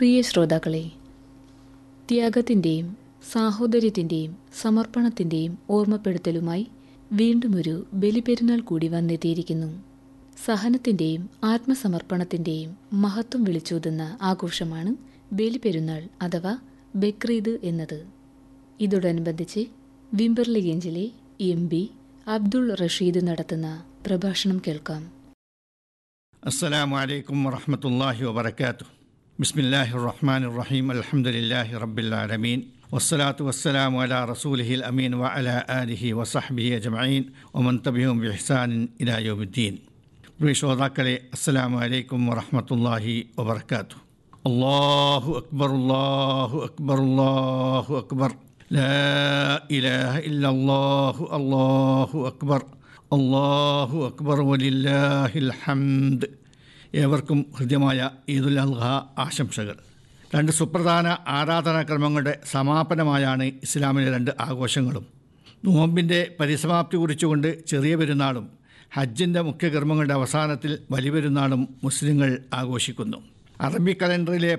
പ്രിയ ശ്രോതാക്കളെ ത്യാഗത്തിൻ്റെയും സാഹോദര്യത്തിൻ്റെയും സമർപ്പണത്തിൻ്റെയും ഓർമ്മപ്പെടുത്തലുമായി വീണ്ടും ഒരു ബലിപെരുന്നാൾ കൂടി വന്നെത്തിയിരിക്കുന്നു സഹനത്തിൻ്റെയും ആത്മസമർപ്പണത്തിൻ്റെയും മഹത്വം വിളിച്ചോതുന്ന ആഘോഷമാണ് ബലിപെരുന്നാൾ അഥവാ ബക്രീദ് എന്നത് ഇതോടനുബന്ധിച്ച് വിംബർലിഗേഞ്ചിലെ എം ബി അബ്ദുൾ റഷീദ് നടത്തുന്ന പ്രഭാഷണം കേൾക്കാം السلام عليكم ورحمة الله وبركاته بسم الله الرحمن الرحيم الحمد لله رب العالمين والصلاة والسلام على رسوله الأمين وعلى آله وصحبه أجمعين ومن تبعهم بإحسان إلى يوم الدين പ്രിയ ശ്രോതാക്കളെ അസ്സലാമു അലൈക്കും വറഹമത്തല്ലാഹി വബർക്കാത്തു അള്ളാഹു അക്ബർ അള്ളാഹു അക്ബർ അള്ളാഹു അക്ബർ ലാ ഇലാഹ ഇല്ലല്ലാഹു അള്ളാഹു അക്ബർ അള്ളാഹു അക്ബർ വലില്ലാഹിൽ ഹംദ് ഏവർക്കും ഹൃദ്യമായ ഈദുൽ അൽഹ ആശംസകൾ രണ്ട് സുപ്രധാന ആരാധനാക്രമങ്ങളുടെ സമാപനമായാണ് ഇസ്ലാമിലെ രണ്ട് ആഘോഷങ്ങളും നോമ്പിൻ്റെ പരിസമാപ്തി കുറിച്ചുകൊണ്ട് ചെറിയ പെരുന്നാളും ഹജ്ജിൻ്റെ മുഖ്യ കർമ്മങ്ങളുടെ അവസാനത്തിൽ വലിയ പെരുന്നാളും മുസ്ലിങ്ങൾ ആഘോഷിക്കുന്നു അറബി കലണ്ടറിലെ